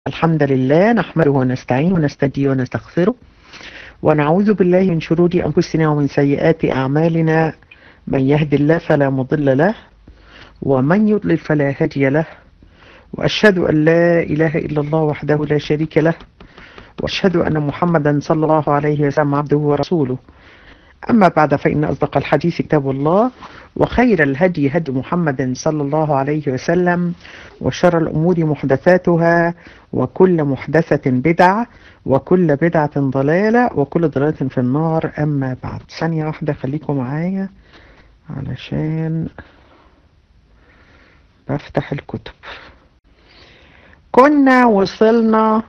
الحمد لله نحمده ونستعين ونستهديه ونستغفره ونعوذ بالله من شرور أنفسنا ومن سيئات أعمالنا من يهد الله فلا مضل له ومن يضلل فلا هادي له وأشهد أن لا إله إلا الله وحده لا شريك له وأشهد أن محمدا صلى الله عليه وسلم عبده ورسوله أما بعد فإن أصدق الحديث كتاب الله وخير الهدي هدي محمد صلى الله عليه وسلم وشر الأمور محدثاتها وكل محدثة بدعة وكل بدعة ضلالة وكل ضلالة في النار أما بعد ثانية واحدة خليكم معايا علشان بفتح الكتب كنا وصلنا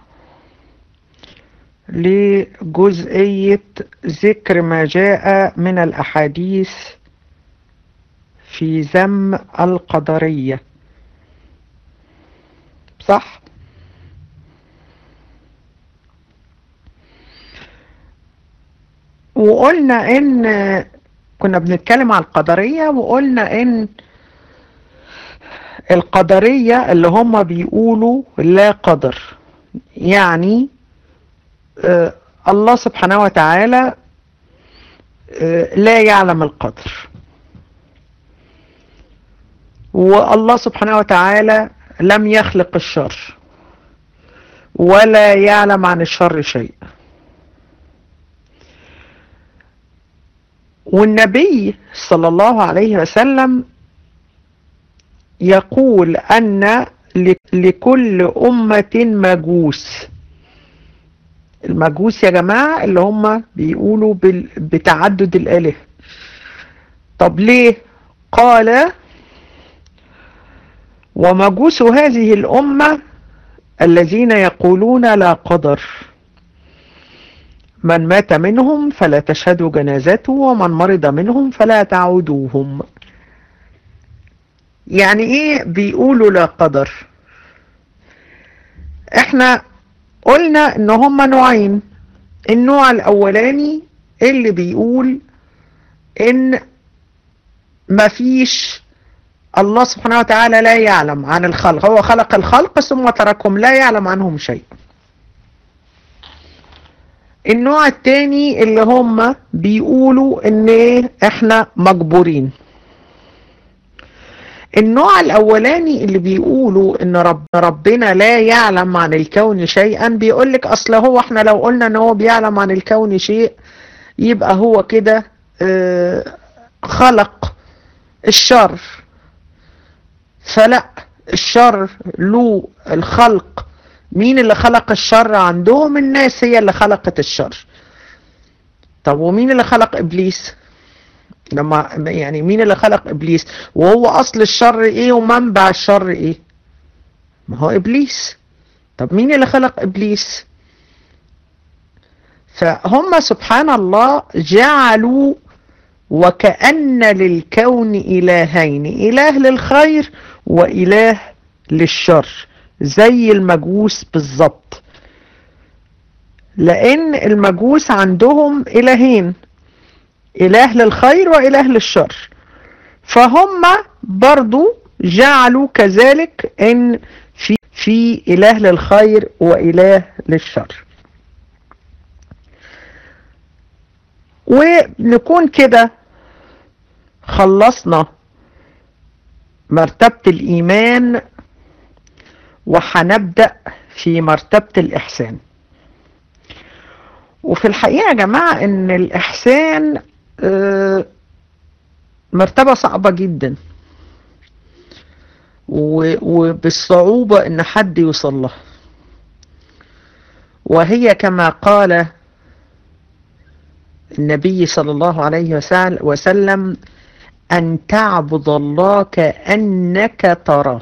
لجزئية ذكر ما جاء من الأحاديث في ذم القدرية صح؟ وقلنا ان كنا بنتكلم على القدرية وقلنا ان القدرية اللي هم بيقولوا لا قدر يعني آه الله سبحانه وتعالى آه لا يعلم القدر والله سبحانه وتعالى لم يخلق الشر ولا يعلم عن الشر شيء والنبي صلى الله عليه وسلم يقول أن لكل أمة مجوس المجوس يا جماعة اللي هم بيقولوا بتعدد الآلهة طب ليه قال ومجوس هذه الأمة الذين يقولون لا قدر من مات منهم فلا تشهدوا جنازته ومن مرض منهم فلا تعودوهم يعني ايه بيقولوا لا قدر احنا قلنا ان هما نوعين النوع الاولاني اللي بيقول ان مفيش الله سبحانه وتعالى لا يعلم عن الخلق هو خلق الخلق ثم تركهم لا يعلم عنهم شيء النوع التاني اللي هم بيقولوا ان احنا مجبورين النوع الاولاني اللي بيقولوا ان رب ربنا لا يعلم عن الكون شيئا بيقولك اصل هو احنا لو قلنا ان هو بيعلم عن الكون شيء يبقى هو كده اه خلق الشر فلا الشر له الخلق مين اللي خلق الشر عندهم الناس هي اللي خلقت الشر طب ومين اللي خلق ابليس لما يعني مين اللي خلق ابليس وهو اصل الشر ايه ومنبع الشر ايه ما هو ابليس طب مين اللي خلق ابليس فهم سبحان الله جعلوا وكأن للكون إلهين إله للخير وإله للشر زي المجوس بالظبط لأن المجوس عندهم إلهين إله للخير وإله للشر فهم برضو جعلوا كذلك إن في في إله للخير وإله للشر ونكون كده خلصنا مرتبة الإيمان وهنبدأ في مرتبة الإحسان وفي الحقيقة يا جماعة إن الإحسان مرتبة صعبة جدا وبالصعوبة إن حد يوصل لها وهي كما قال النبي صلى الله عليه وسلم أن تعبد الله كأنك تراه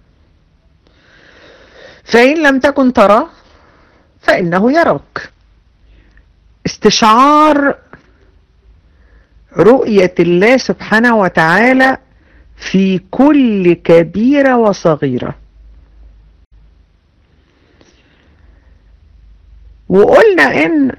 فإن لم تكن تراه فإنه يراك استشعار رؤية الله سبحانه وتعالى في كل كبيرة وصغيرة وقلنا إن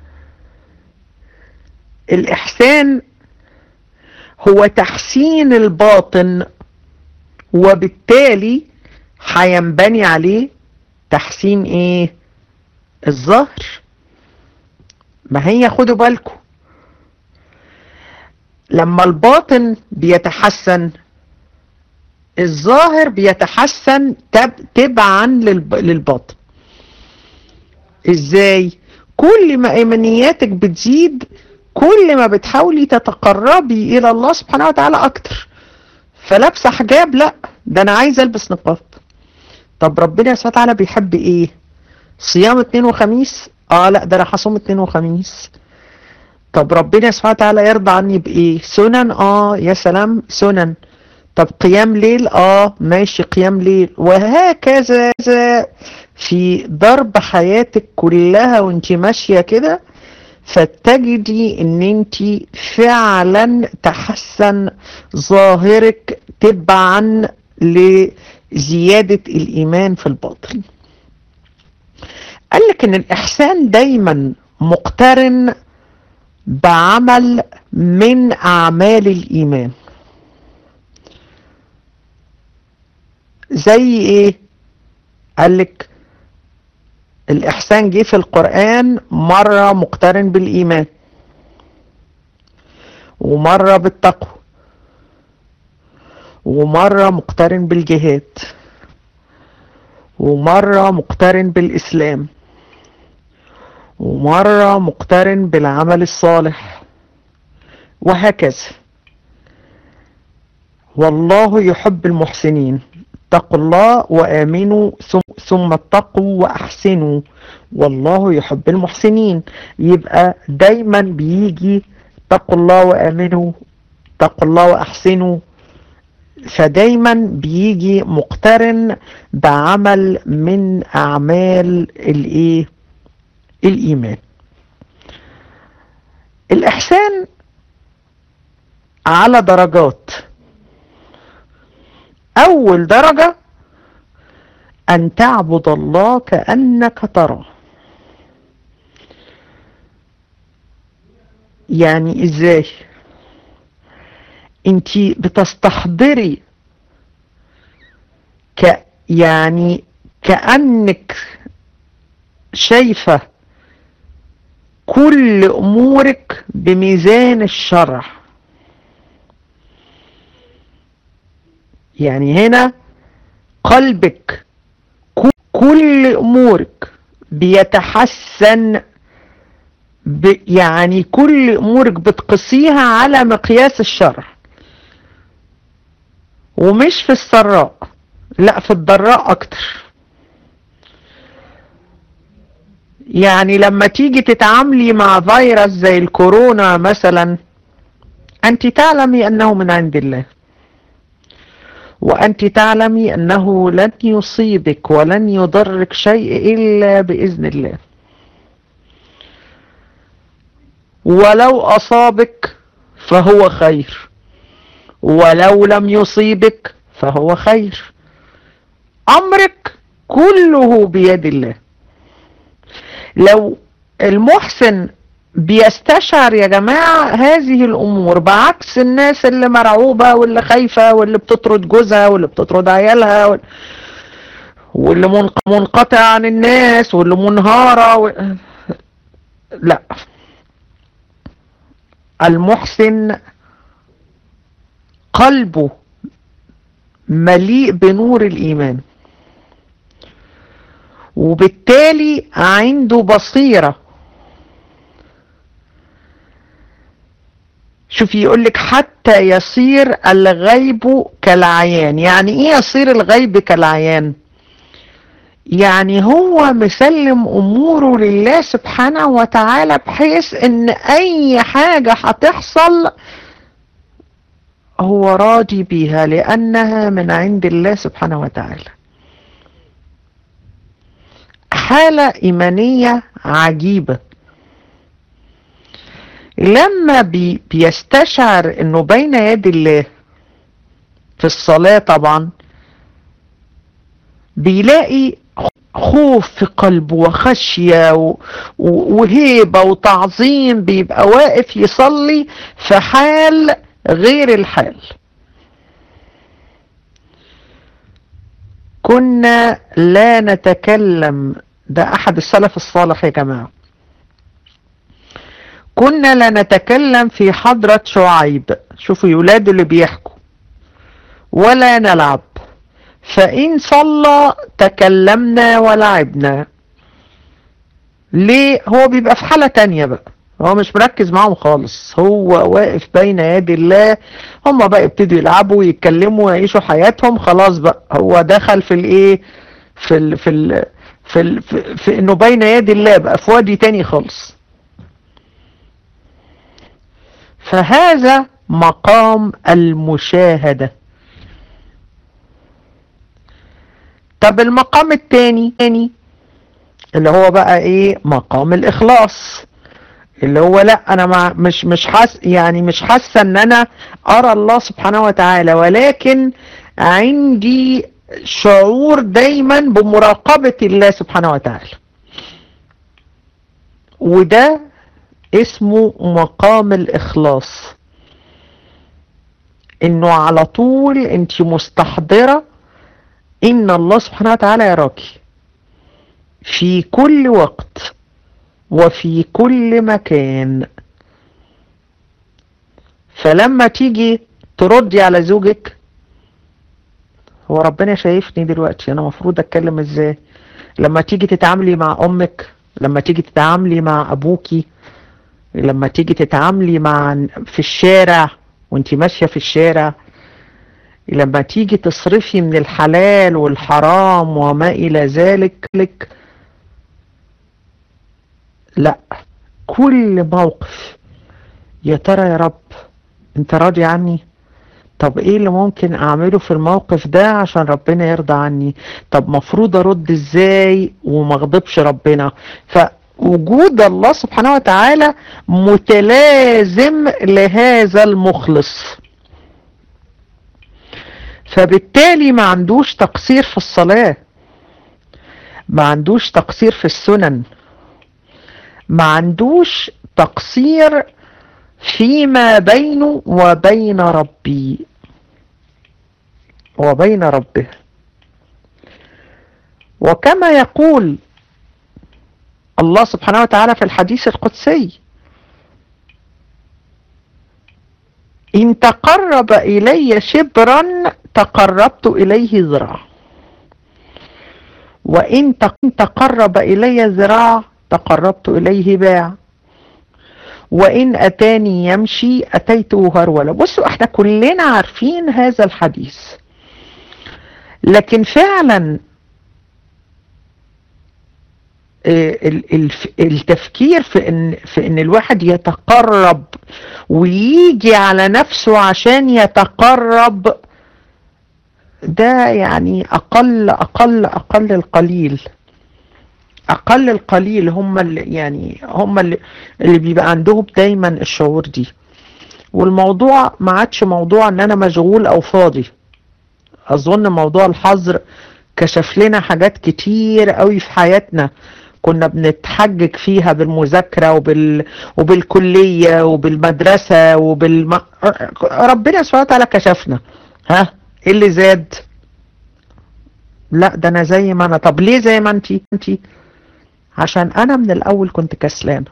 الإحسان هو تحسين الباطن وبالتالي هينبني عليه تحسين ايه الظاهر ما هي خدوا بالكم لما الباطن بيتحسن الظاهر بيتحسن تب تبعا للباطن ازاي كل ما ايمانياتك بتزيد كل ما بتحاولي تتقربي الى الله سبحانه وتعالى اكتر فلابسه حجاب لا ده انا عايزه البس نقاب طب ربنا سبحانه وتعالى بيحب ايه صيام اثنين وخميس اه لا ده انا هصوم اثنين وخميس طب ربنا سبحانه وتعالى يرضى عني بايه سنن اه يا سلام سنن طب قيام ليل اه ماشي قيام ليل وهكذا في ضرب حياتك كلها وانت ماشية كده فتجدي ان انت فعلا تحسن ظاهرك تبعا لزيادة الايمان في الباطن قال لك ان الاحسان دايما مقترن بعمل من اعمال الايمان زي ايه قال لك الإحسان جه في القرآن مرة مقترن بالإيمان ومرة بالتقوى ومرة مقترن بالجهاد ومرة مقترن بالإسلام ومرة مقترن بالعمل الصالح وهكذا والله يحب المحسنين اتقوا الله وآمنوا ثم اتقوا وأحسنوا والله يحب المحسنين يبقى دايما بيجي اتقوا الله وآمنوا اتقوا الله وأحسنوا فدايما بيجي مقترن بعمل من أعمال الإيه الإيمان الإحسان على درجات أول درجة أن تعبد الله كأنك تراه يعني إزاي انت بتستحضري ك يعني كأنك شايفة كل أمورك بميزان الشرع يعني هنا قلبك كل امورك بيتحسن ب يعني كل امورك بتقصيها على مقياس الشرع ومش في السراء لا في الضراء اكتر يعني لما تيجي تتعاملي مع فيروس زي الكورونا مثلا انت تعلمي انه من عند الله وأنت تعلمي أنه لن يصيبك ولن يضرك شيء إلا بإذن الله ولو أصابك فهو خير ولو لم يصيبك فهو خير أمرك كله بيد الله لو المحسن بيستشعر يا جماعة هذه الأمور بعكس الناس اللي مرعوبة واللي خايفة واللي بتطرد جوزها واللي بتطرد عيالها واللي منقطع عن الناس واللي منهارة و... لا المحسن قلبه مليء بنور الإيمان وبالتالي عنده بصيره شوفي يقول لك حتى يصير الغيب كالعيان يعني ايه يصير الغيب كالعيان يعني هو مسلم اموره لله سبحانه وتعالى بحيث ان اي حاجة هتحصل هو راضي بيها لانها من عند الله سبحانه وتعالى حالة ايمانية عجيبة لما بي بيستشعر انه بين يد الله في الصلاة طبعا بيلاقي خوف في قلبه وخشية وهيبة وتعظيم بيبقى واقف يصلي في حال غير الحال كنا لا نتكلم ده أحد السلف الصالح يا جماعة كنا لا نتكلم في حضرة شعيب شوفوا يولاد اللي بيحكوا ولا نلعب فإن صلى تكلمنا ولعبنا ليه هو بيبقى في حالة تانية بقى هو مش مركز معاهم خالص هو واقف بين يدي الله هم بقى يبتدوا يلعبوا ويتكلموا ويعيشوا حياتهم خلاص بقى هو دخل في الايه في ال في ال في, ال في, في انه بين يدي الله بقى في وادي تاني خالص فهذا مقام المشاهدة طب المقام التاني اللي هو بقى ايه مقام الاخلاص اللي هو لا انا ما مش مش حاس يعني مش حاسه ان انا ارى الله سبحانه وتعالى ولكن عندي شعور دايما بمراقبة الله سبحانه وتعالى وده اسمه مقام الاخلاص انه على طول انت مستحضرة ان الله سبحانه وتعالى يراكي في كل وقت وفي كل مكان فلما تيجي تردي على زوجك هو ربنا شايفني دلوقتي انا مفروض اتكلم ازاي لما تيجي تتعاملي مع امك لما تيجي تتعاملي مع ابوكي لما تيجي تتعاملي مع في الشارع وانت ماشيه في الشارع لما تيجي تصرفي من الحلال والحرام وما الى ذلك لك لا كل موقف يا ترى يا رب انت راضي عني طب ايه اللي ممكن اعمله في الموقف ده عشان ربنا يرضى عني طب مفروض ارد ازاي وما اغضبش ربنا فوجود الله سبحانه وتعالى متلازم لهذا المخلص فبالتالي ما عندوش تقصير في الصلاة ما عندوش تقصير في السنن ما عندوش تقصير فيما بينه وبين ربي وبين ربه وكما يقول الله سبحانه وتعالى في الحديث القدسي إن تقرب إلي شبرا تقربت إليه ذراع وإن تقرب إلي ذراع تقربت إليه باع وإن أتاني يمشي أتيته هرولة بصوا احنا كلنا عارفين هذا الحديث لكن فعلا التفكير في ان في ان الواحد يتقرب ويجي على نفسه عشان يتقرب ده يعني اقل اقل اقل القليل اقل القليل هم اللي يعني هم اللي, اللي بيبقى عندهم دايما الشعور دي والموضوع ما عادش موضوع ان انا مشغول او فاضي اظن موضوع الحظر كشف لنا حاجات كتير قوي في حياتنا كنا بنتحجج فيها بالمذاكرة وبال... وبالكلية وبالمدرسة وبالم... ربنا سبحانه وتعالى كشفنا ها ايه اللي زاد لا ده انا زي ما انا طب ليه زي ما انتي انتي عشان انا من الاول كنت كسلانة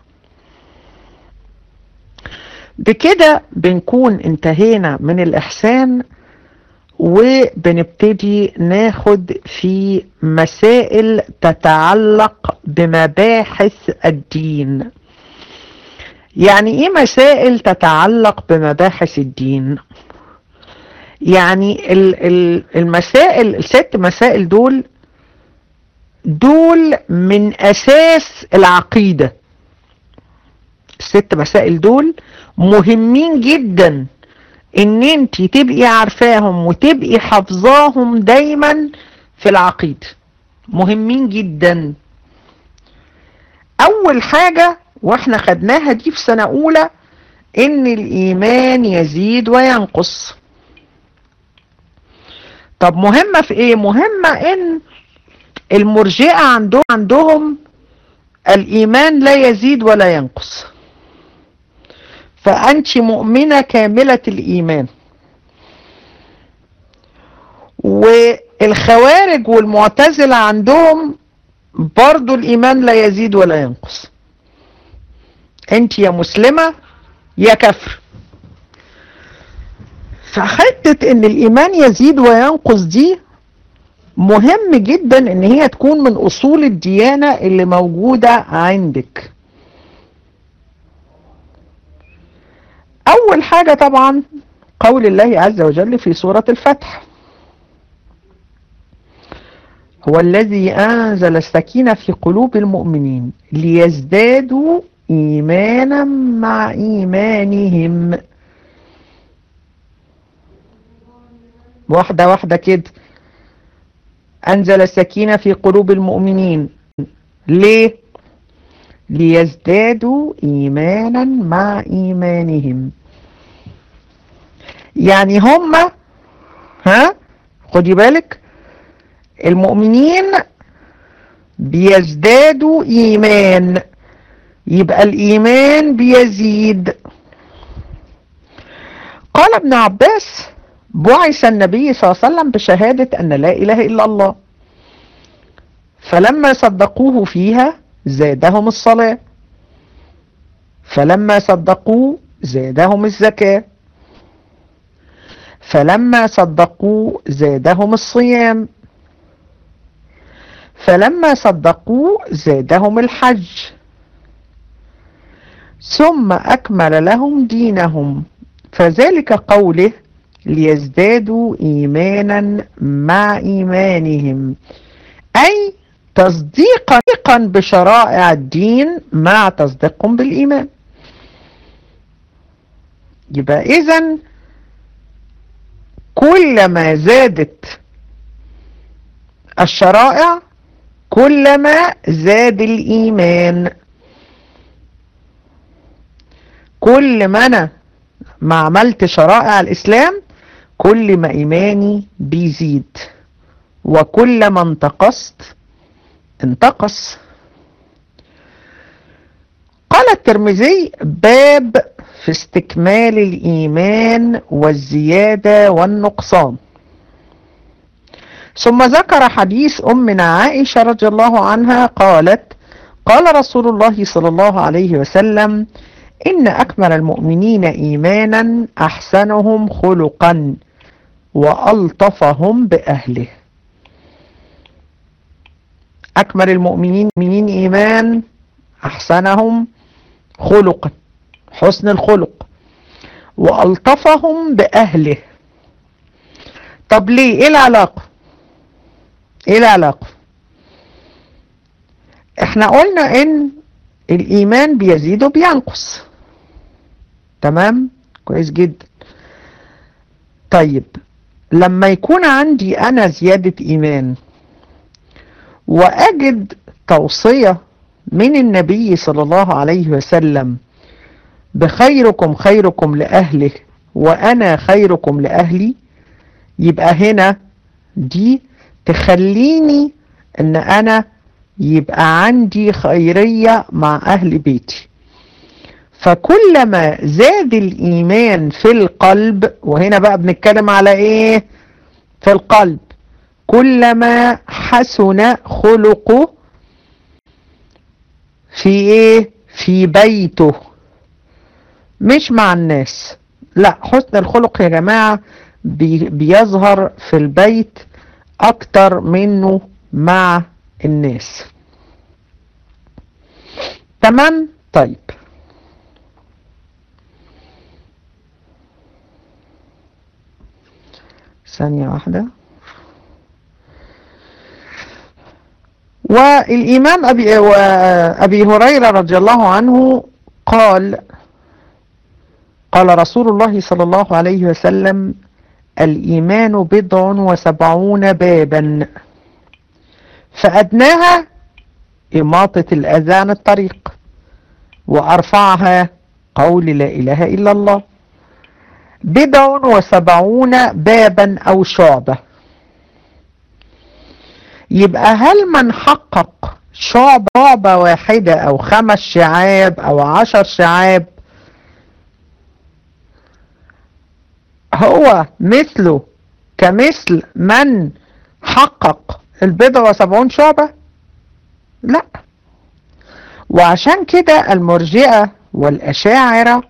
بكده بنكون انتهينا من الاحسان وبنبتدي ناخد في مسائل تتعلق بمباحث الدين يعني ايه مسائل تتعلق بمباحث الدين يعني المسائل الست مسائل دول دول من اساس العقيدة الست مسائل دول مهمين جدا ان انت تبقي عارفاهم وتبقي حافظاهم دايما في العقيدة مهمين جدا اول حاجة واحنا خدناها دي في سنة اولى ان الايمان يزيد وينقص طب مهمة في ايه مهمة ان المرجئة عندهم عندهم الايمان لا يزيد ولا ينقص فأنت مؤمنة كاملة الإيمان الخوارج والمعتزلة عندهم برضو الإيمان لا يزيد ولا ينقص انت يا مسلمة يا كفر فحتة ان الإيمان يزيد وينقص دي مهم جدا ان هي تكون من اصول الديانة اللي موجودة عندك اول حاجة طبعا قول الله عز وجل في سورة الفتح هو الذي أنزل السكينة في قلوب المؤمنين ليزدادوا إيمانا مع إيمانهم واحدة واحدة كده أنزل السكينة في قلوب المؤمنين ليه؟ ليزدادوا إيمانا مع إيمانهم يعني هم ها خدي بالك المؤمنين بيزدادوا إيمان يبقى الإيمان بيزيد قال ابن عباس بعث النبي صلى الله عليه وسلم بشهادة أن لا إله إلا الله فلما صدقوه فيها زادهم الصلاة فلما صدقوه زادهم الزكاة فلما صدقوه زادهم الصيام فلما صدقوه زادهم الحج ثم أكمل لهم دينهم فذلك قوله ليزدادوا إيمانا مع إيمانهم أي تصديقا بشرائع الدين مع تصديقهم بالإيمان يبقى إذن كلما زادت الشرائع كلما زاد الإيمان كل ما أنا ما عملت شرائع الإسلام كل ما إيماني بيزيد وكل ما انتقصت انتقص قال الترمذي باب في استكمال الإيمان والزيادة والنقصان ثم ذكر حديث أمنا عائشة رضي الله عنها قالت قال رسول الله صلى الله عليه وسلم إن أكمل المؤمنين إيمانا أحسنهم خلقا وألطفهم بأهله أكمل المؤمنين من إيمان أحسنهم خلقا حسن الخلق وألطفهم بأهله طب ليه إيه العلاقة إيه العلاقة إحنا قلنا إن الإيمان بيزيد وبينقص تمام كويس جدا طيب لما يكون عندي أنا زيادة إيمان وأجد توصية من النبي صلى الله عليه وسلم بخيركم خيركم لأهله وأنا خيركم لأهلي يبقى هنا دي تخليني ان انا يبقى عندي خيرية مع اهل بيتي فكلما زاد الايمان في القلب وهنا بقى بنتكلم على ايه في القلب كلما حسن خلقه في ايه في بيته مش مع الناس لا حسن الخلق يا جماعة بي بيظهر في البيت اكتر منه مع الناس تمام طيب ثانية واحدة والإمام أبي, أبي هريرة رضي الله عنه قال قال رسول الله صلى الله عليه وسلم الإيمان بضع وسبعون بابا فأدناها إماطة الأذى عن الطريق وأرفعها قول لا إله إلا الله بضع وسبعون بابا أو شعبة يبقى هل من حقق شعبة واحدة أو خمس شعاب أو عشر شعاب هو مثله كمثل من حقق البضع وسبعون شعبة لا وعشان كده المرجئة والأشاعرة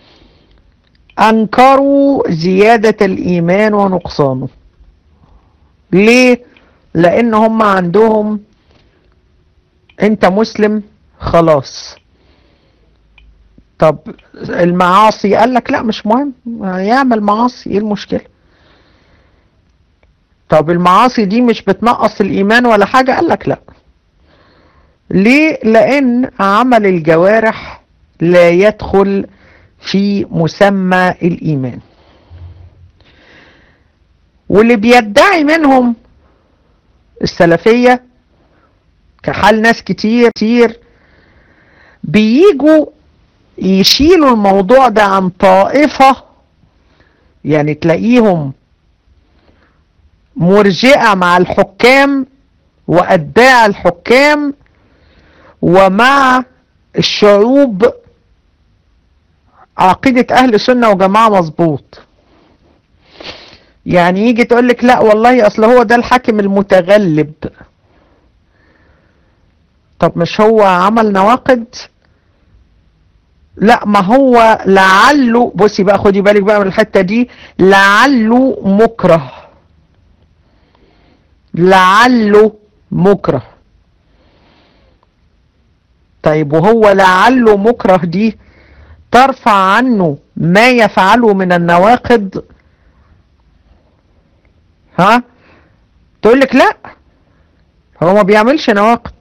أنكروا زيادة الإيمان ونقصانه ليه؟ لأن هم عندهم أنت مسلم خلاص طب المعاصي قال لك لا مش مهم يعمل معاصي ايه المشكلة طب المعاصي دي مش بتنقص الإيمان ولا حاجة قال لك لا ليه لأن عمل الجوارح لا يدخل في مسمى الإيمان واللي بيدعي منهم السلفية كحال ناس كتير كتير بييجوا يشيلوا الموضوع ده عن طائفة يعني تلاقيهم مرجئة مع الحكام وأتباع الحكام ومع الشعوب عقيدة أهل سنة وجماعة مظبوط يعني يجي تقول لك لا والله أصل هو ده الحاكم المتغلب طب مش هو عمل نواقد لا ما هو لعله بصي بقى خدي بالك بقى من الحتة دي لعله مكره لعله مكره طيب وهو لعله مكره دي ترفع عنه ما يفعله من النواقض ها تقول لك لا هو ما بيعملش نواقض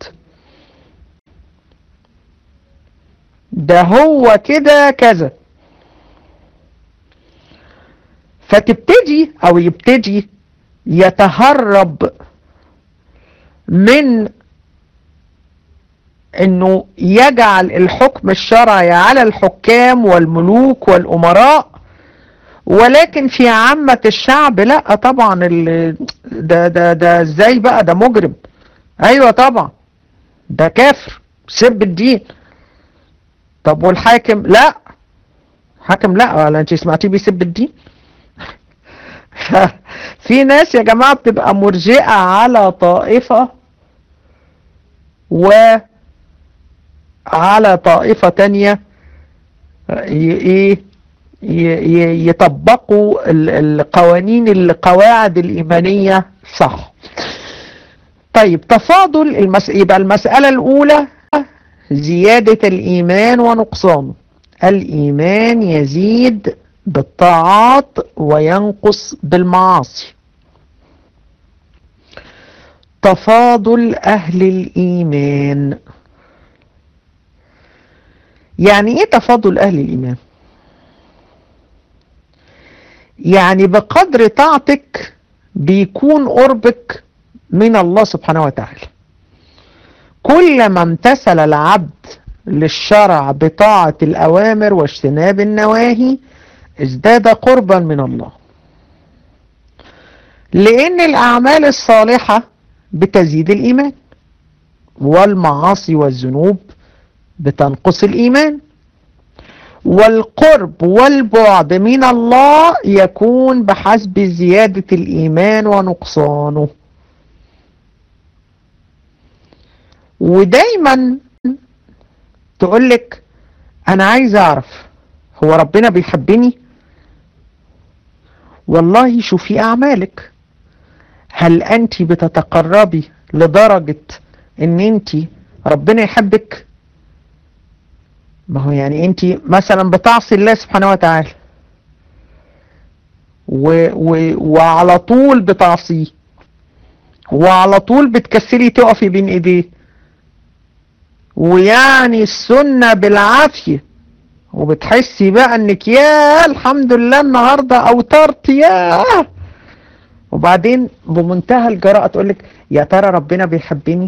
ده هو كده كذا فتبتدي او يبتدي يتهرب من انه يجعل الحكم الشرعي على الحكام والملوك والامراء ولكن في عامة الشعب لا طبعا ده ده ده ازاي بقى ده مجرم ايوه طبعا ده كافر سب الدين طب والحاكم لا حاكم لا ولا انت سمعتيه بيسب الدين في ناس يا جماعة بتبقى مرجئة على طائفة و على طائفة تانية ايه يطبقوا القوانين القواعد الإيمانية صح طيب تفاضل المس... يبقى المسألة الأولى زيادة الإيمان ونقصانه الإيمان يزيد بالطاعات وينقص بالمعاصي تفاضل أهل الإيمان يعني إيه تفاضل أهل الإيمان يعني بقدر طاعتك بيكون قربك من الله سبحانه وتعالى كلما امتثل العبد للشرع بطاعة الأوامر واجتناب النواهي ازداد قربا من الله لأن الأعمال الصالحة بتزيد الإيمان والمعاصي والذنوب بتنقص الإيمان والقرب والبعد من الله يكون بحسب زيادة الإيمان ونقصانه ودايما تقولك أنا عايز أعرف هو ربنا بيحبني والله شوفي أعمالك هل أنت بتتقربي لدرجة أن أنت ربنا يحبك ما هو يعني انت مثلا بتعصي الله سبحانه وتعالى و و وعلى طول بتعصيه وعلى طول بتكسري تقفي بين ايديه ويعني السنة بالعافية وبتحسي بقى انك يا الحمد لله النهاردة اوترت يا وبعدين بمنتهى الجراءة تقولك يا ترى ربنا بيحبني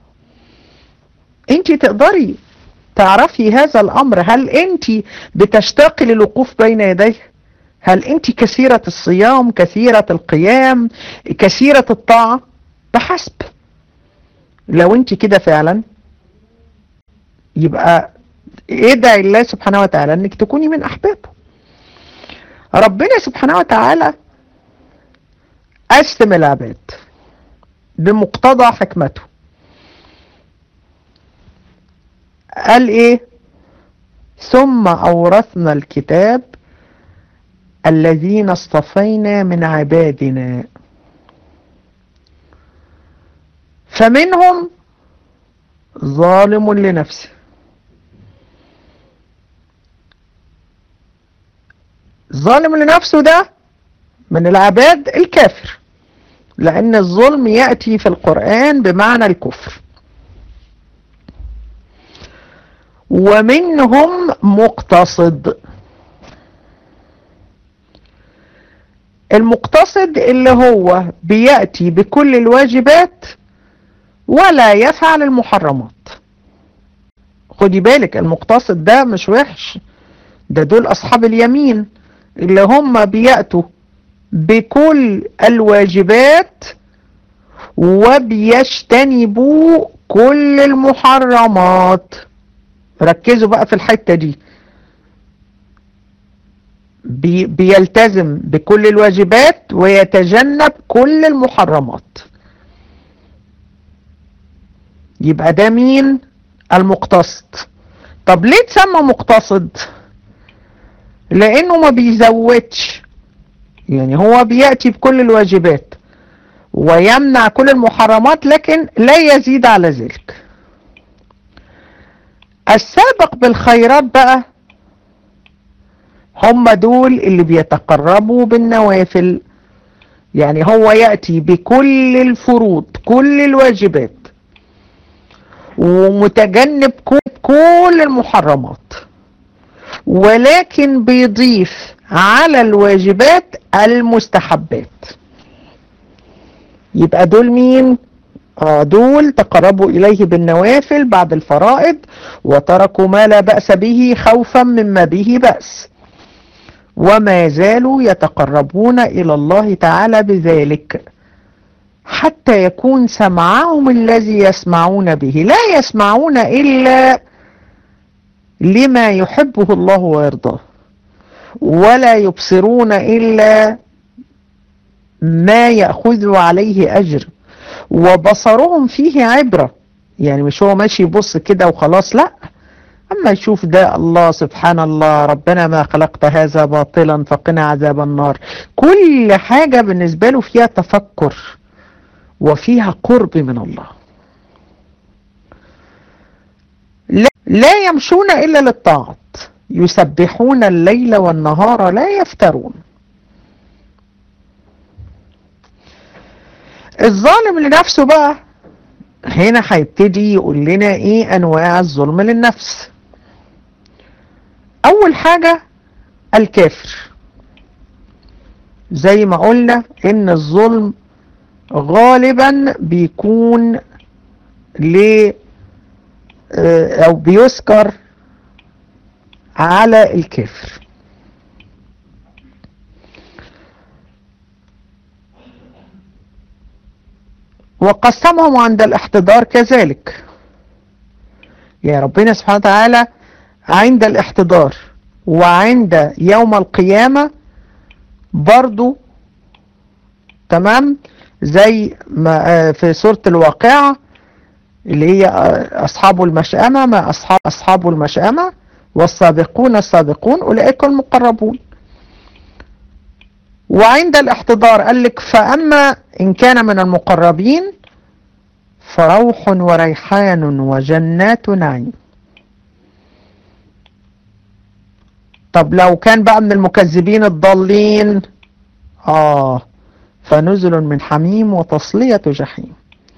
انت تقدري تعرفي هذا الأمر هل أنت بتشتاقي للوقوف بين يديه هل أنت كثيرة الصيام كثيرة القيام كثيرة الطاعة بحسب لو أنت كده فعلا يبقى ادعي الله سبحانه وتعالى أنك تكوني من أحبابه ربنا سبحانه وتعالى قسم العباد بمقتضى حكمته قال ايه ثم اورثنا الكتاب الذين اصطفينا من عبادنا فمنهم ظالم لنفسه ظالم لنفسه ده من العباد الكافر لأن الظلم يأتي في القرآن بمعنى الكفر ومنهم مقتصد المقتصد اللي هو بيأتي بكل الواجبات ولا يفعل المحرمات خدي بالك المقتصد ده مش وحش ده دول أصحاب اليمين اللي هم بيأتوا بكل الواجبات وبيجتنبوا كل المحرمات ركزوا بقى في الحتة دي بي بيلتزم بكل الواجبات ويتجنب كل المحرمات يبقى ده مين المقتصد طب ليه تسمى مقتصد لانه ما بيزودش يعني هو بيأتي بكل الواجبات ويمنع كل المحرمات لكن لا يزيد على ذلك السابق بالخيرات بقى هم دول اللي بيتقربوا بالنوافل يعني هو يأتي بكل الفروض كل الواجبات ومتجنب كل المحرمات ولكن بيضيف على الواجبات المستحبات يبقى دول مين آه دول تقربوا إليه بالنوافل بعد الفرائض وتركوا ما لا بأس به خوفا مما به بأس وما زالوا يتقربون إلى الله تعالى بذلك حتى يكون سمعهم الذي يسمعون به لا يسمعون إلا لما يحبه الله ويرضاه ولا يبصرون إلا ما يأخذ عليه أجر وبصرهم فيه عبرة يعني مش هو ماشي يبص كده وخلاص لا أما يشوف ده الله سبحان الله ربنا ما خلقت هذا باطلا فقنا عذاب النار كل حاجة بالنسبة له فيها تفكر وفيها قرب من الله لا, لا يمشون إلا للطاعات يسبحون الليل والنهار لا يفترون الظالم لنفسه بقى هنا هيبتدي يقول لنا ايه انواع الظلم للنفس اول حاجة الكافر زي ما قلنا ان الظلم غالبا بيكون ل او بيذكر على الكافر وقسمهم عند الاحتضار كذلك يا ربنا سبحانه وتعالى عند الاحتضار وعند يوم القيامة برضو تمام زي ما في سورة الواقعة اللي هي أصحاب المشأمة ما أصحاب, أصحاب المشأمة والسابقون السابقون أولئك المقربون وعند الاحتضار قال لك فأما إن كان من المقربين فروح وريحان وجنات نعيم طب لو كان بقى من المكذبين الضالين آه فنزل من حميم وتصلية جحيم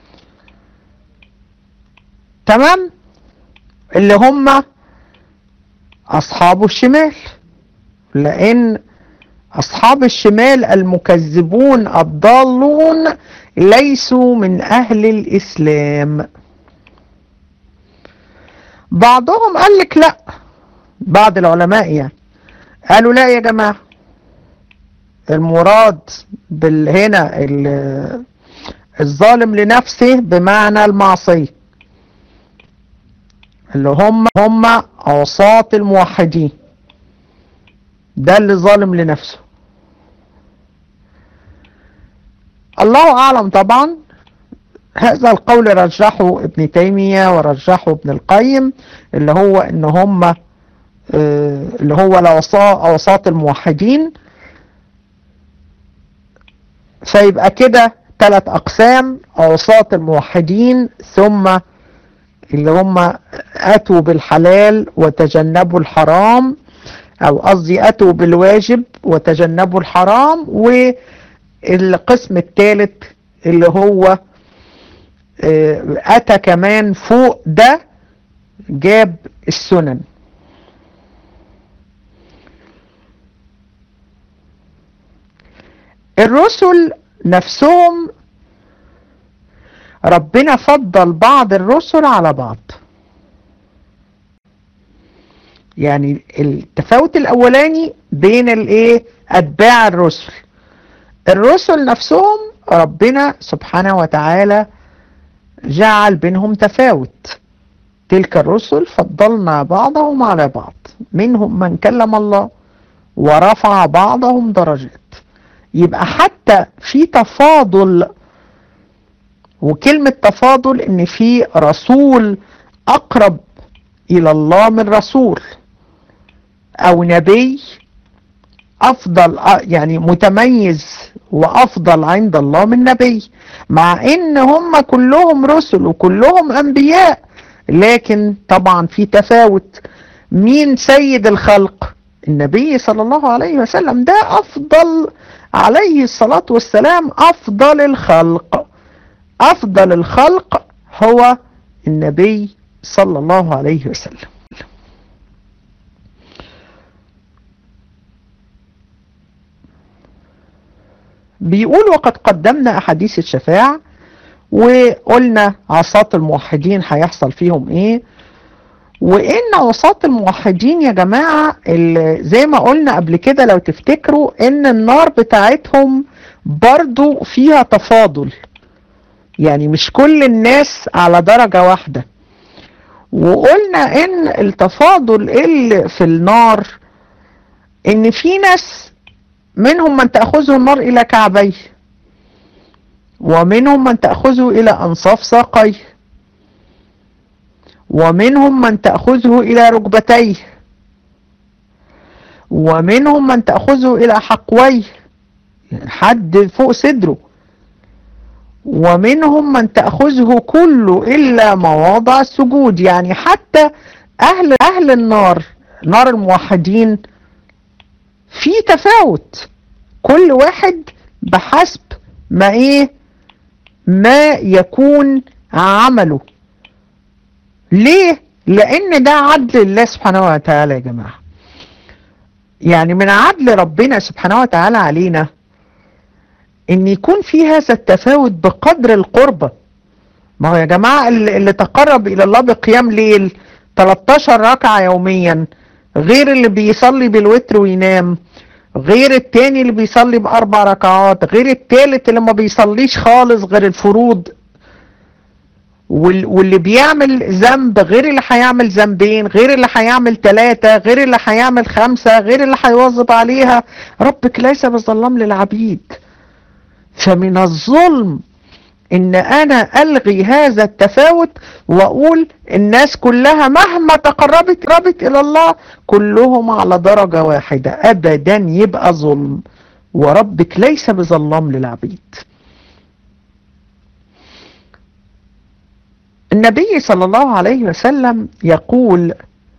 تمام اللي هم أصحاب الشمال لأن أصحاب الشمال المكذبون الضالون ليسوا من أهل الإسلام بعضهم قال لك لا بعض العلماء يعني قالوا لا يا جماعة المراد هنا الظالم لنفسه بمعنى المعصية اللي هم هم عصاة الموحدين ده اللي ظالم لنفسه الله أعلم طبعا هذا القول رجحه ابن تيمية ورجحه ابن القيم اللي هو ان هم آه، اللي هو اوساط الموحدين فيبقى كده ثلاث اقسام اوساط الموحدين ثم اللي هم اتوا بالحلال وتجنبوا الحرام او قصدي اتوا بالواجب وتجنبوا الحرام والقسم الثالث اللي هو آه، اتى كمان فوق ده جاب السنن الرسل نفسهم ربنا فضل بعض الرسل على بعض يعني التفاوت الاولاني بين الايه اتباع الرسل الرسل نفسهم ربنا سبحانه وتعالى جعل بينهم تفاوت تلك الرسل فضلنا بعضهم على بعض منهم من كلم الله ورفع بعضهم درجات يبقى حتى في تفاضل وكلمة تفاضل ان في رسول اقرب الى الله من رسول او نبي افضل يعني متميز وافضل عند الله من نبي مع ان هم كلهم رسل وكلهم انبياء لكن طبعا في تفاوت مين سيد الخلق النبي صلى الله عليه وسلم ده افضل عليه الصلاة والسلام افضل الخلق افضل الخلق هو النبي صلى الله عليه وسلم بيقول وقد قدمنا أحاديث الشفاعة وقلنا عصاة الموحدين هيحصل فيهم ايه وان عصاة الموحدين يا جماعة زي ما قلنا قبل كده لو تفتكروا ان النار بتاعتهم برضو فيها تفاضل يعني مش كل الناس على درجة واحدة وقلنا ان التفاضل اللي في النار ان في ناس منهم من تأخذه النار إلى كعبيه ومنهم من تأخذه إلى أنصاف ساقيه ومنهم من تأخذه إلى ركبتيه ومنهم من تأخذه إلى حقويه حد فوق صدره ومنهم من تأخذه كله إلا مواضع السجود يعني حتى أهل, أهل النار نار الموحدين في تفاوت كل واحد بحسب ما ايه ما يكون عمله ليه لان ده عدل الله سبحانه وتعالى يا جماعة يعني من عدل ربنا سبحانه وتعالى علينا ان يكون في هذا التفاوت بقدر القربة ما هو يا جماعة اللي تقرب الى الله بقيام ليل 13 ركعة يوميا غير اللي بيصلي بالوتر وينام غير التاني اللي بيصلي بأربع ركعات غير التالت اللي ما بيصليش خالص غير الفروض واللي بيعمل ذنب غير اللي هيعمل ذنبين غير اللي هيعمل ثلاثة غير اللي هيعمل خمسة غير اللي هيواظب عليها ربك ليس بظلام للعبيد فمن الظلم ان انا الغي هذا التفاوت واقول الناس كلها مهما تقربت ربت الى الله كلهم على درجة واحدة ابدا يبقى ظلم وربك ليس بظلام للعبيد النبي صلى الله عليه وسلم يقول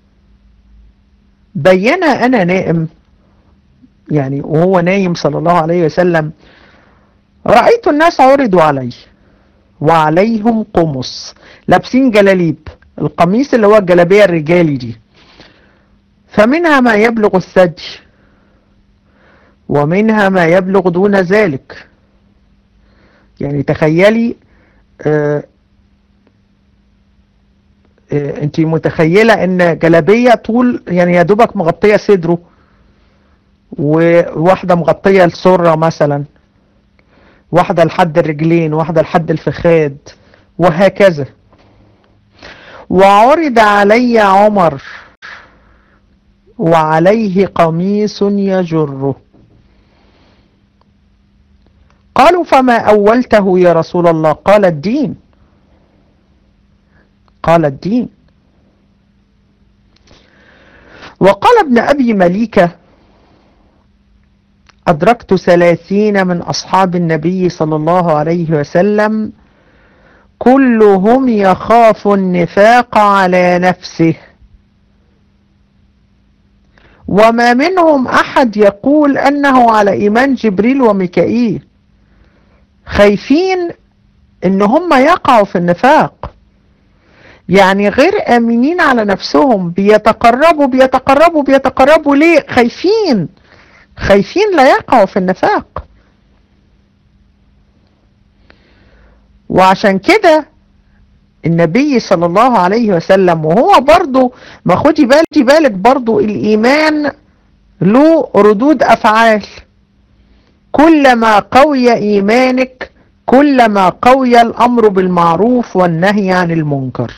بين انا نائم يعني وهو نايم صلى الله عليه وسلم رأيت الناس عرضوا عليه وعليهم قمص لابسين جلاليب القميص اللي هو الجلابية الرجالي دي فمنها ما يبلغ الثدي ومنها ما يبلغ دون ذلك يعني تخيلي آه آه انت متخيلة ان جلابية طول يعني يا دوبك مغطية صدره وواحدة مغطية السرة مثلا واحدة لحد الرجلين واحدة لحد الفخاد وهكذا وعرض علي عمر وعليه قميص يجره قالوا فما أولته يا رسول الله قال الدين قال الدين وقال ابن أبي مليكة أدركت ثلاثين من أصحاب النبي صلى الله عليه وسلم كلهم يخاف النفاق على نفسه وما منهم أحد يقول أنه على إيمان جبريل وميكائيل خايفين ان هم يقعوا في النفاق يعني غير امنين على نفسهم بيتقربوا بيتقربوا بيتقربوا ليه خايفين خايفين لا يقعوا في النفاق وعشان كده النبي صلى الله عليه وسلم وهو برضو ما خدي بالك بالك برضو الايمان له ردود افعال كلما قوي ايمانك كلما قوي الامر بالمعروف والنهي عن المنكر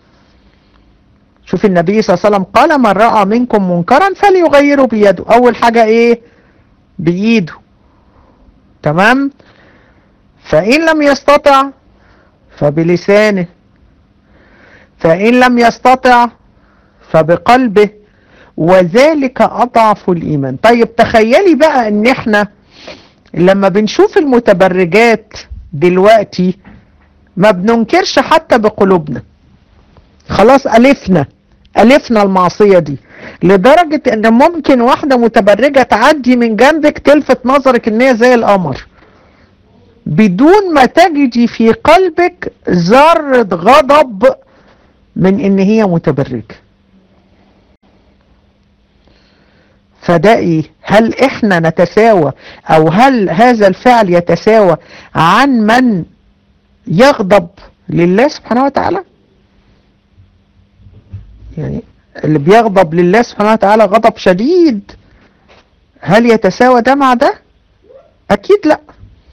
شوف النبي صلى الله عليه وسلم قال من رأى منكم منكرا فليغيره بيده اول حاجة ايه بايده تمام فان لم يستطع فبلسانه فان لم يستطع فبقلبه وذلك اضعف الايمان طيب تخيلي بقى ان احنا لما بنشوف المتبرجات دلوقتي ما بننكرش حتى بقلوبنا خلاص ألفنا ألفنا المعصية دي لدرجة ان ممكن واحدة متبرجة تعدي من جنبك تلفت نظرك ان هي زي القمر بدون ما تجدي في قلبك ذرة غضب من ان هي متبرجة فده ايه هل احنا نتساوى او هل هذا الفعل يتساوى عن من يغضب لله سبحانه وتعالى يعني اللي بيغضب لله سبحانه وتعالى غضب شديد هل يتساوى ده مع ده اكيد لا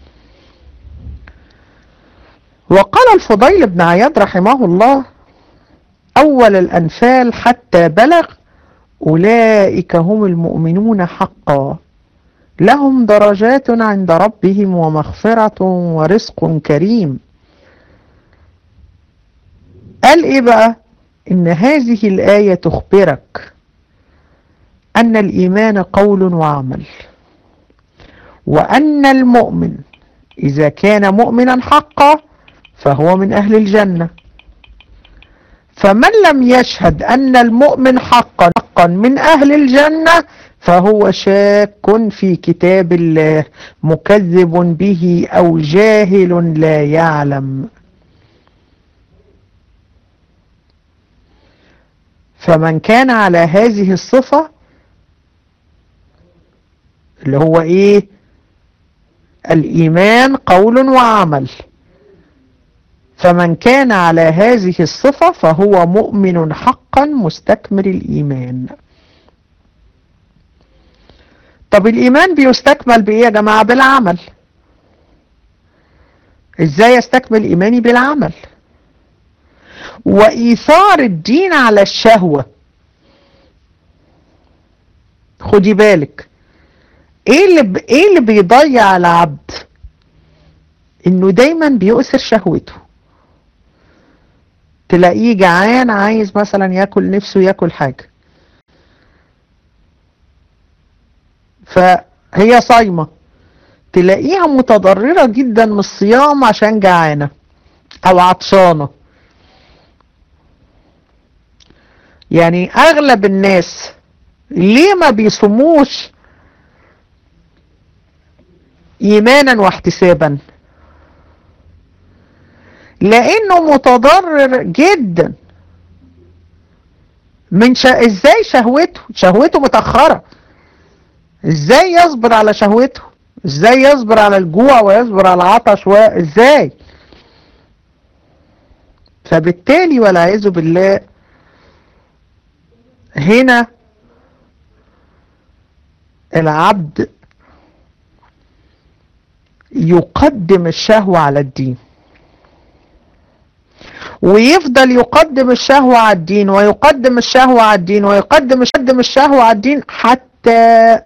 وقال الفضيل بن عياد رحمه الله اول الانفال حتى بلغ أولئك هم المؤمنون حقا لهم درجات عند ربهم ومغفرة ورزق كريم قال إيه بقى إن هذه الآية تخبرك أن الإيمان قول وعمل وأن المؤمن إذا كان مؤمنا حقا فهو من أهل الجنة فمن لم يشهد أن المؤمن حقا حقا من أهل الجنة فهو شاك في كتاب الله مكذب به أو جاهل لا يعلم فمن كان على هذه الصفة اللي هو ايه الإيمان قول وعمل فمن كان على هذه الصفة فهو مؤمن حقا مستكمل الإيمان طب الإيمان بيستكمل بإيه يا جماعة بالعمل إزاي يستكمل إيماني بالعمل وإيثار الدين على الشهوة خدي بالك ايه اللي ب... ايه اللي بيضيع العبد انه دايما بيؤثر شهوته تلاقيه جعان عايز مثلا ياكل نفسه ياكل حاجة فهي صايمة تلاقيها متضررة جدا من الصيام عشان جعانة او عطشانة يعني اغلب الناس ليه ما بيصوموش ايمانا واحتسابا لانه متضرر جدا من شا... ازاي شهوته شهوته متأخرة ازاي يصبر على شهوته ازاي يصبر على الجوع ويصبر على العطش و... ازاي فبالتالي والعياذ بالله هنا العبد يقدم الشهوة على الدين ويفضل يقدم الشهوة على الدين ويقدم الشهوة على الدين ويقدم يقدم الشهوة على الدين حتى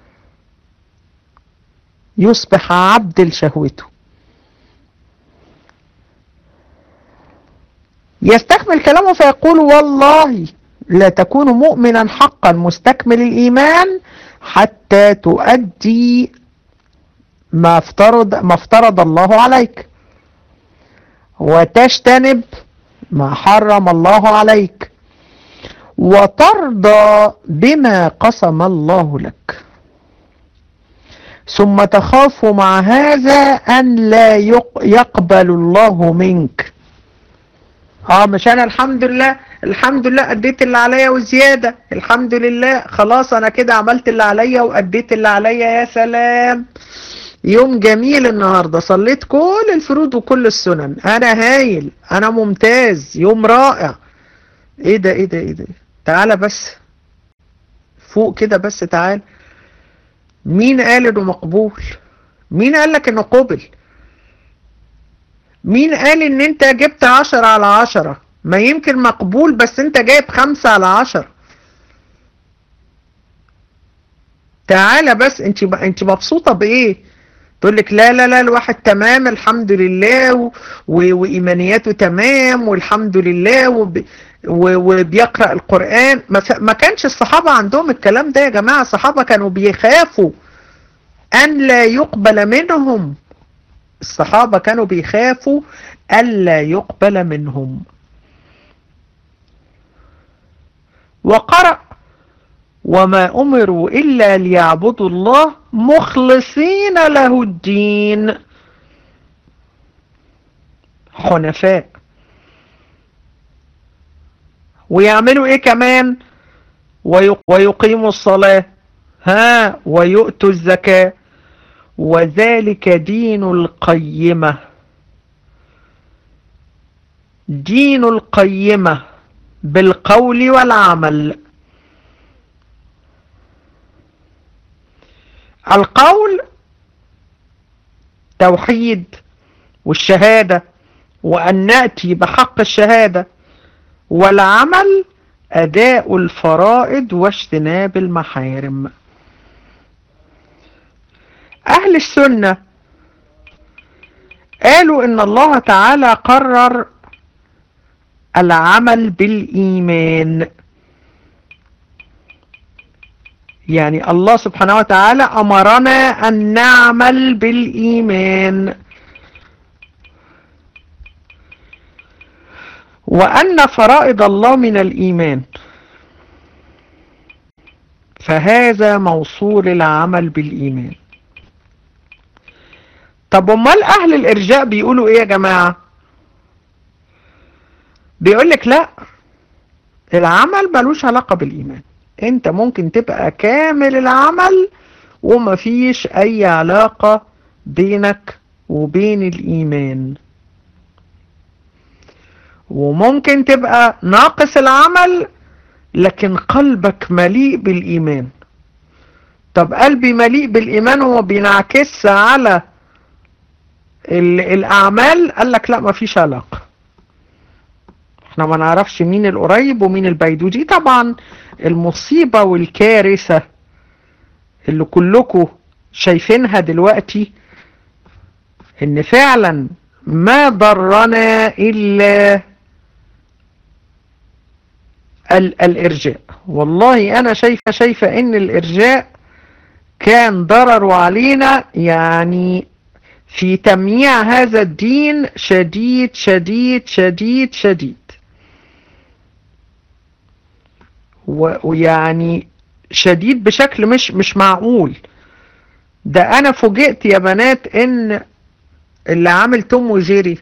يصبح عبد لشهوته يستكمل كلامه فيقول والله لا تكون مؤمنا حقا مستكمل الإيمان حتى تؤدي ما افترض, ما افترض الله عليك وتجتنب ما حرم الله عليك وترضى بما قسم الله لك ثم تخاف مع هذا أن لا يقبل الله منك اه مش انا الحمد لله الحمد لله اديت اللي عليا وزيادة الحمد لله خلاص انا كده عملت اللي عليا واديت اللي عليا يا سلام يوم جميل النهاردة صليت كل الفروض وكل السنن انا هايل انا ممتاز يوم رائع ايه ده ايه ده ايه ده تعالى بس فوق كده بس تعال مين قال انه مقبول مين قال لك انه قبل مين قال ان انت جبت عشرة على عشرة ما يمكن مقبول بس انت جايب خمسة على عشرة تعالى بس انت انت مبسوطة بايه تقول لك لا لا لا الواحد تمام الحمد لله و... و... وإيمانياته تمام والحمد لله وب... و... وبيقرأ القرآن ما, ف... ما كانش الصحابة عندهم الكلام ده يا جماعة الصحابة كانوا بيخافوا أن لا يقبل منهم الصحابة كانوا بيخافوا ألا يقبل منهم وقرأ وما أمروا إلا ليعبدوا الله مخلصين له الدين حنفاء ويعملوا ايه كمان ويقيموا الصلاة ها ويؤتوا الزكاة وذلك دين القيمة دين القيمة بالقول والعمل القول توحيد والشهادة وأن نأتي بحق الشهادة والعمل أداء الفرائض واجتناب المحارم أهل السنة قالوا إن الله تعالى قرر العمل بالإيمان يعني الله سبحانه وتعالى أمرنا أن نعمل بالإيمان وأن فرائض الله من الإيمان فهذا موصول العمل بالإيمان طب امال أهل الإرجاء بيقولوا إيه يا جماعة بيقولك لا العمل ملوش علاقة بالإيمان انت ممكن تبقى كامل العمل ومفيش اي علاقة بينك وبين الايمان وممكن تبقى ناقص العمل لكن قلبك مليء بالايمان طب قلبي مليء بالايمان وما بينعكس على الاعمال قال لك لا مفيش علاقة احنا ما نعرفش مين القريب ومين البعيد ودي طبعا المصيبة والكارثة اللي كلكم شايفينها دلوقتي ان فعلا ما ضرنا الا الارجاء والله انا شايفة شايفة ان الارجاء كان ضرره علينا يعني في تمييع هذا الدين شديد شديد شديد شديد ويعني شديد بشكل مش مش معقول ده انا فوجئت يا بنات ان اللي عامل توم وجيري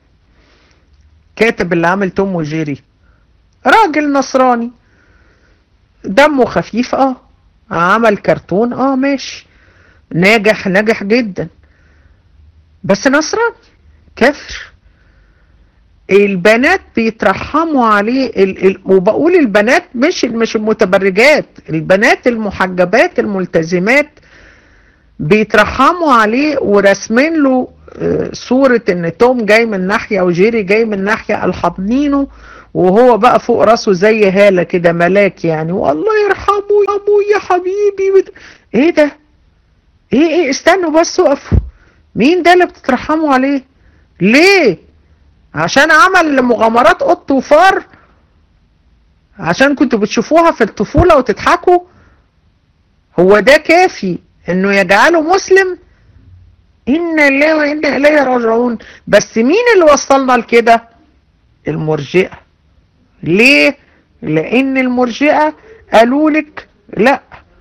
كاتب اللي عامل توم وجيري راجل نصراني دمه خفيف اه عمل كرتون اه ماشي ناجح ناجح جدا بس نصراني كافر البنات بيترحموا عليه ال ال وبقول البنات مش مش المتبرجات البنات المحجبات الملتزمات بيترحموا عليه ورسمين له صورة ان توم جاي من ناحية وجيري جاي من ناحية الحضنينه وهو بقى فوق راسه زي هالة كده ملاك يعني والله يرحمه يا ابوي يا حبيبي بت... ايه ده ايه ايه استنوا بس وقفوا مين ده اللي بتترحموا عليه ليه عشان عمل مغامرات قط وفار عشان كنتوا بتشوفوها في الطفولة وتضحكوا هو ده كافي انه يجعله مسلم إن الله وإنا إليه راجعون بس مين اللي وصلنا لكده المرجئة ليه لأن المرجئة قالوا لك لا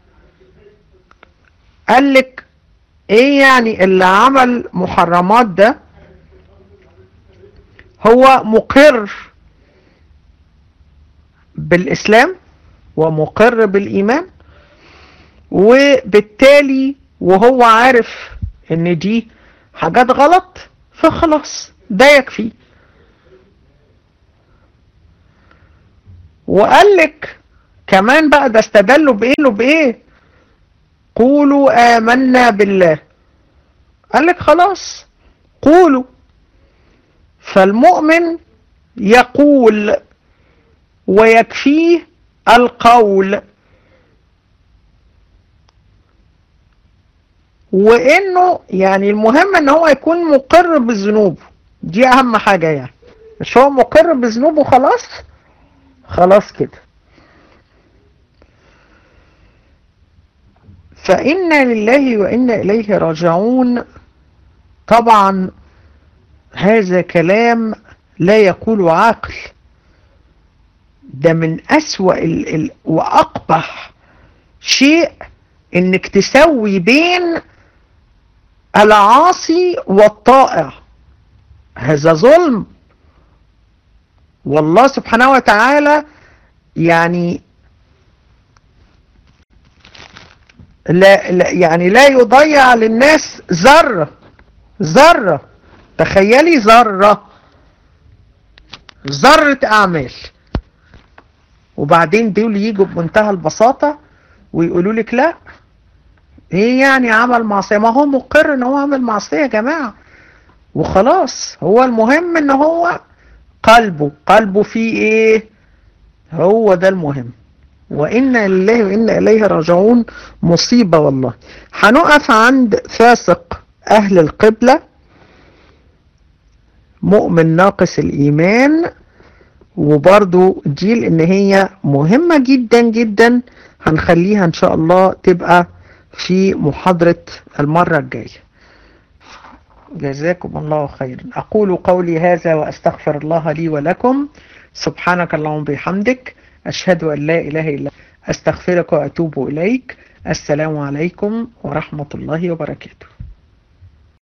قال لك ايه يعني اللي عمل محرمات ده هو مقر بالإسلام ومقر بالإيمان وبالتالي وهو عارف ان دي حاجات غلط فخلاص ده يكفي وقال لك كمان بقى ده استدلوا بايه له بايه قولوا آمنا بالله قال لك خلاص قولوا فالمؤمن يقول ويكفيه القول وانه يعني المهم ان هو يكون مقر بالذنوب دي اهم حاجة يعني مش هو مقر بذنوبه خلاص خلاص كده فإنا لله وإنا إليه راجعون طبعا هذا كلام لا يقول عاقل ده من أسوأ ال ال وأقبح شيء انك تسوي بين العاصي والطائع هذا ظلم والله سبحانه وتعالى يعني لا, لا يعني لا يضيع للناس ذرة ذرة تخيلي ذرة ذرة أعمال وبعدين دول يجوا بمنتهى البساطة ويقولوا لك لا ايه يعني عمل معصية ما هو مقر ان هو عمل معصية يا جماعة وخلاص هو المهم ان هو قلبه قلبه فيه ايه هو ده المهم وإنا لله وإنا إليه راجعون مصيبة والله هنقف عند فاسق أهل القبلة مؤمن ناقص الإيمان وبرضو دي لأن هي مهمة جدا جدا هنخليها إن شاء الله تبقى في محاضرة المرة الجاية جزاكم الله خيرا أقول قولي هذا وأستغفر الله لي ولكم سبحانك اللهم بحمدك أشهد أن لا إله إلا أستغفرك وأتوب إليك السلام عليكم ورحمة الله وبركاته